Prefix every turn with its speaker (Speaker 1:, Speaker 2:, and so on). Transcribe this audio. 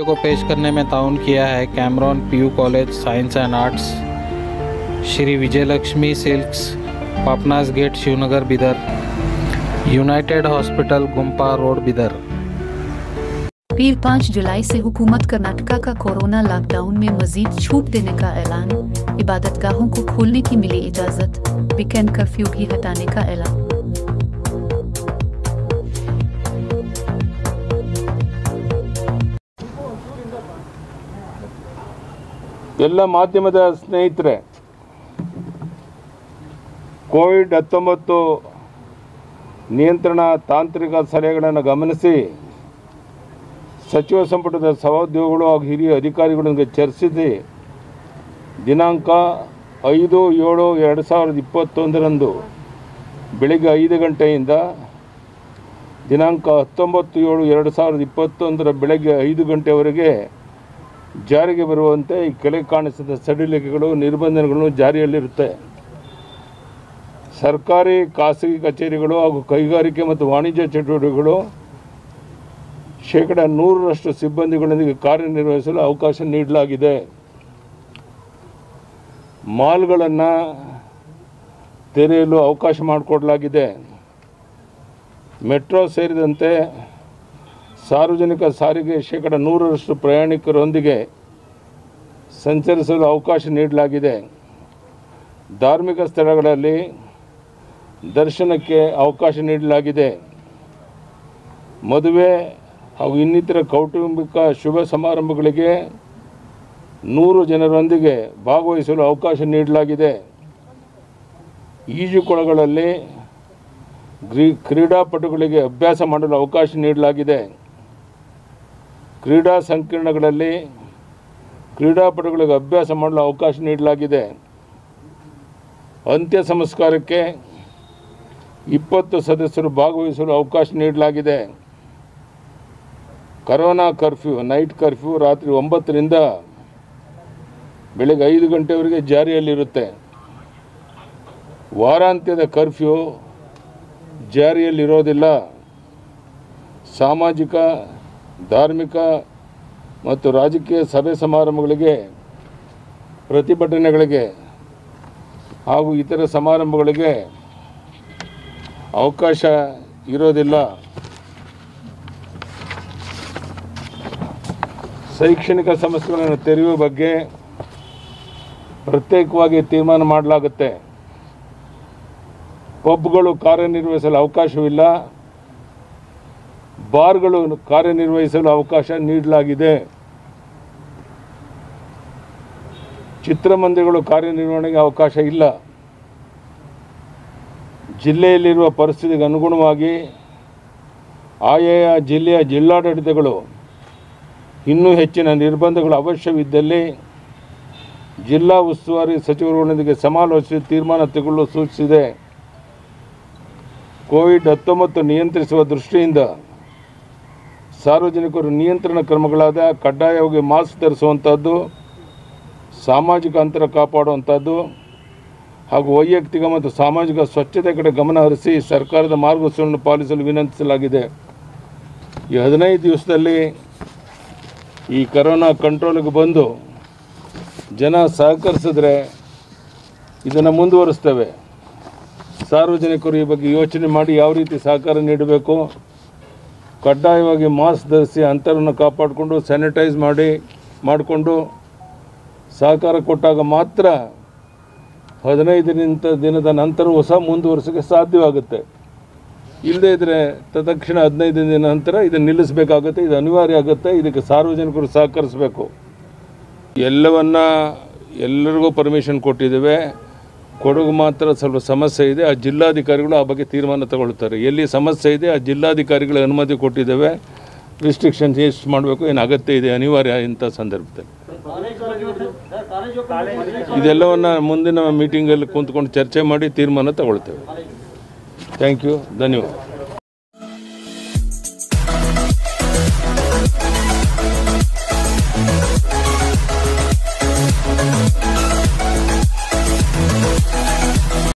Speaker 1: video को पेश करने में ताउन किया है Cameron PU college science and arts Shri Vijayalakshmi silks Papanash gate Shivanagar Bidar united hospital Gumpa road Bidar
Speaker 2: फिर 5 जुलाई से हुकूमत कर्नाटका का कोरोना लॉकडाउन में मजीद छूट देने का ऐलान इबादतगाहों को खोलने की मिली इजाजत वीकेंड कर्फ्यू भी हटाने का ऐलान
Speaker 3: ಎಲ್ಲ ಮಾಧ್ಯಮದ ಸ್ನೇಹಿತರೆ ಕೋವಿಡ್ ಹತ್ತೊಂಬತ್ತು ನಿಯಂತ್ರಣ ತಾಂತ್ರಿಕ ಸಲಹೆಗಳನ್ನು ಗಮನಿಸಿ ಸಚಿವ ಸಂಪುಟದ ಸಹೋದ್ಯೋಗಿಗಳು ಹಾಗೂ ಹಿರಿಯ ಅಧಿಕಾರಿಗಳೊಂದಿಗೆ ಚರ್ಚಿಸಿ ದಿನಾಂಕ ಐದು ಏಳು ಎರಡು ಸಾವಿರದ ಇಪ್ಪತ್ತೊಂದರಂದು ಬೆಳಿಗ್ಗೆ ಐದು ಗಂಟೆಯಿಂದ ದಿನಾಂಕ ಹತ್ತೊಂಬತ್ತು ಏಳು ಎರಡು ಸಾವಿರದ ಇಪ್ಪತ್ತೊಂದರ ಬೆಳಗ್ಗೆ ಐದು ಗಂಟೆವರೆಗೆ ಜಾರಿಗೆ ಬರುವಂತೆ ಈ ಕೆಳಗೆ ಕಾಣಿಸಿದ ಸಡಿಲಿಕೆಗಳು ನಿರ್ಬಂಧನೆಗಳು ಜಾರಿಯಲ್ಲಿರುತ್ತೆ ಸರ್ಕಾರಿ ಖಾಸಗಿ ಕಚೇರಿಗಳು ಹಾಗೂ ಕೈಗಾರಿಕೆ ಮತ್ತು ವಾಣಿಜ್ಯ ಚಟುವಟಿಕೆಗಳು ಶೇಕಡ ನೂರರಷ್ಟು ಸಿಬ್ಬಂದಿಗಳೊಂದಿಗೆ ಕಾರ್ಯನಿರ್ವಹಿಸಲು ಅವಕಾಶ ನೀಡಲಾಗಿದೆ ಮಾಲ್ಗಳನ್ನು ತೆರೆಯಲು ಅವಕಾಶ ಮಾಡಿಕೊಡಲಾಗಿದೆ ಮೆಟ್ರೋ ಸೇರಿದಂತೆ ಸಾರ್ವಜನಿಕ ಸಾರಿಗೆ ಶೇಕಡ ನೂರರಷ್ಟು ಪ್ರಯಾಣಿಕರೊಂದಿಗೆ ಸಂಚರಿಸಲು ಅವಕಾಶ ನೀಡಲಾಗಿದೆ ಧಾರ್ಮಿಕ ಸ್ಥಳಗಳಲ್ಲಿ ದರ್ಶನಕ್ಕೆ ಅವಕಾಶ ನೀಡಲಾಗಿದೆ ಮದುವೆ ಹಾಗೂ ಇನ್ನಿತರ ಕೌಟುಂಬಿಕ ಶುಭ ಸಮಾರಂಭಗಳಿಗೆ ನೂರು ಜನರೊಂದಿಗೆ ಭಾಗವಹಿಸಲು ಅವಕಾಶ ನೀಡಲಾಗಿದೆ ಈಜುಕೊಳಗಳಲ್ಲಿ ಗ್ರೀ ಕ್ರೀಡಾಪಟುಗಳಿಗೆ ಅಭ್ಯಾಸ ಮಾಡಲು ಅವಕಾಶ ನೀಡಲಾಗಿದೆ ಕ್ರೀಡಾ ಸಂಕೀರ್ಣಗಳಲ್ಲಿ ಕ್ರೀಡಾಪಟುಗಳಿಗೆ ಅಭ್ಯಾಸ ಮಾಡಲು ಅವಕಾಶ ನೀಡಲಾಗಿದೆ ಅಂತ್ಯ ಸಂಸ್ಕಾರಕ್ಕೆ ಇಪ್ಪತ್ತು ಸದಸ್ಯರು ಭಾಗವಹಿಸಲು ಅವಕಾಶ ನೀಡಲಾಗಿದೆ ಕರೋನಾ ಕರ್ಫ್ಯೂ ನೈಟ್ ಕರ್ಫ್ಯೂ ರಾತ್ರಿ ಒಂಬತ್ತರಿಂದ ಬೆಳಗ್ಗೆ ಐದು ಗಂಟೆವರೆಗೆ ಜಾರಿಯಲ್ಲಿರುತ್ತೆ ವಾರಾಂತ್ಯದ ಕರ್ಫ್ಯೂ ಜಾರಿಯಲ್ಲಿರೋದಿಲ್ಲ ಸಾಮಾಜಿಕ ಧಾರ್ಮಿಕ ಮತ್ತು ರಾಜಕೀಯ ಸಭೆ ಸಮಾರಂಭಗಳಿಗೆ ಪ್ರತಿಭಟನೆಗಳಿಗೆ ಹಾಗೂ ಇತರ ಸಮಾರಂಭಗಳಿಗೆ ಅವಕಾಶ ಇರೋದಿಲ್ಲ ಶೈಕ್ಷಣಿಕ ಸಂಸ್ಥೆಗಳನ್ನು ತೆರೆಯುವ ಬಗ್ಗೆ ಪ್ರತ್ಯೇಕವಾಗಿ ತೀರ್ಮಾನ ಮಾಡಲಾಗುತ್ತೆ ಪಬ್ಗಳು ಕಾರ್ಯನಿರ್ವಹಿಸಲು ಅವಕಾಶವಿಲ್ಲ ಬಾರ್ಗಳು ಕಾರ್ಯನಿರ್ವಹಿಸಲು ಅವಕಾಶ ನೀಡಲಾಗಿದೆ ಚಿತ್ರಮಂದಿರಗಳು ಕಾರ್ಯನಿರ್ವಹಣೆಗೆ ಅವಕಾಶ ಇಲ್ಲ ಜಿಲ್ಲೆಯಲ್ಲಿರುವ ಪರಿಸ್ಥಿತಿಗೆ ಅನುಗುಣವಾಗಿ ಆಯಾಯ ಜಿಲ್ಲೆಯ ಜಿಲ್ಲಾಡಳಿತಗಳು ಇನ್ನೂ ಹೆಚ್ಚಿನ ನಿರ್ಬಂಧಗಳು ಅವಶ್ಯವಿದ್ದಲ್ಲಿ ಜಿಲ್ಲಾ ಉಸ್ತುವಾರಿ ಸಚಿವರುಗಳೊಂದಿಗೆ ಸಮಾಲೋಚಿಸಿ ತೀರ್ಮಾನ ತೆಗೊಳ್ಳಲು ಸೂಚಿಸಿದೆ ಕೋವಿಡ್ ಹತ್ತೊಂಬತ್ತು ನಿಯಂತ್ರಿಸುವ ದೃಷ್ಟಿಯಿಂದ ಸಾರ್ವಜನಿಕರು ನಿಯಂತ್ರಣ ಕ್ರಮಗಳಾದ ಕಡ್ಡಾಯವಾಗಿ ಮಾಸ್ಕ್ ಧರಿಸುವಂಥದ್ದು ಸಾಮಾಜಿಕ ಅಂತರ ಕಾಪಾಡುವಂಥದ್ದು ಹಾಗೂ ವೈಯಕ್ತಿಕ ಮತ್ತು ಸಾಮಾಜಿಕ ಸ್ವಚ್ಛತೆ ಕಡೆ ಗಮನ ಹರಿಸಿ ಸರ್ಕಾರದ ಮಾರ್ಗಸೂಚಿಯನ್ನು ಪಾಲಿಸಲು ವಿನಂತಿಸಲಾಗಿದೆ ಈ ಹದಿನೈದು ದಿವಸದಲ್ಲಿ ಈ ಕರೋನಾ ಕಂಟ್ರೋಲಿಗೆ ಬಂದು ಜನ ಸಹಕರಿಸಿದ್ರೆ ಇದನ್ನು ಮುಂದುವರಿಸ್ತೇವೆ ಸಾರ್ವಜನಿಕರು ಈ ಬಗ್ಗೆ ಯೋಚನೆ ಮಾಡಿ ಯಾವ ರೀತಿ ಸಹಕಾರ ನೀಡಬೇಕು ಕಡ್ಡಾಯವಾಗಿ ಮಾಸ್ಕ್ ಧರಿಸಿ ಅಂತರವನ್ನು ಕಾಪಾಡಿಕೊಂಡು ಸ್ಯಾನಿಟೈಸ್ ಮಾಡಿ ಮಾಡಿಕೊಂಡು ಸಹಕಾರ ಕೊಟ್ಟಾಗ ಮಾತ್ರ ಹದಿನೈದರಿಂದ ದಿನದ ನಂತರವೂ ಸಹ ಮುಂದುವರಿಸೋಕ್ಕೆ ಸಾಧ್ಯವಾಗುತ್ತೆ ಇಲ್ಲದೇ ಇದ್ದರೆ ತತ್ಕ್ಷಣ ಹದಿನೈದು ದಿನ ನಂತರ ಇದನ್ನು ನಿಲ್ಲಿಸಬೇಕಾಗುತ್ತೆ ಇದು ಅನಿವಾರ್ಯ ಆಗುತ್ತೆ ಇದಕ್ಕೆ ಸಾರ್ವಜನಿಕರು ಸಹಕರಿಸಬೇಕು ಎಲ್ಲವನ್ನ ಎಲ್ಲರಿಗೂ ಪರ್ಮಿಷನ್ ಕೊಟ್ಟಿದ್ದೇವೆ ಕೊಡಗು ಮಾತ್ರ ಸ್ವಲ್ಪ ಸಮಸ್ಯೆ ಇದೆ ಆ ಜಿಲ್ಲಾಧಿಕಾರಿಗಳು ಆ ಬಗ್ಗೆ ತೀರ್ಮಾನ ತಗೊಳ್ತಾರೆ ಎಲ್ಲಿ ಸಮಸ್ಯೆ ಇದೆ ಆ ಜಿಲ್ಲಾಧಿಕಾರಿಗಳ ಅನುಮತಿ ಕೊಟ್ಟಿದ್ದೇವೆ ರಿಸ್ಟ್ರಿಕ್ಷನ್ಸ್ ಎಷ್ಟು ಮಾಡಬೇಕು ಏನು ಅಗತ್ಯ ಇದೆ ಅನಿವಾರ್ಯ ಇಂಥ ಸಂದರ್ಭದಲ್ಲಿ ಇದೆಲ್ಲವನ್ನು ಮುಂದಿನ ಮೀಟಿಂಗಲ್ಲಿ ಕೂತ್ಕೊಂಡು ಚರ್ಚೆ ಮಾಡಿ ತೀರ್ಮಾನ ತಗೊಳ್ತೇವೆ ಥ್ಯಾಂಕ್ ಯು ಧನ್ಯವಾದ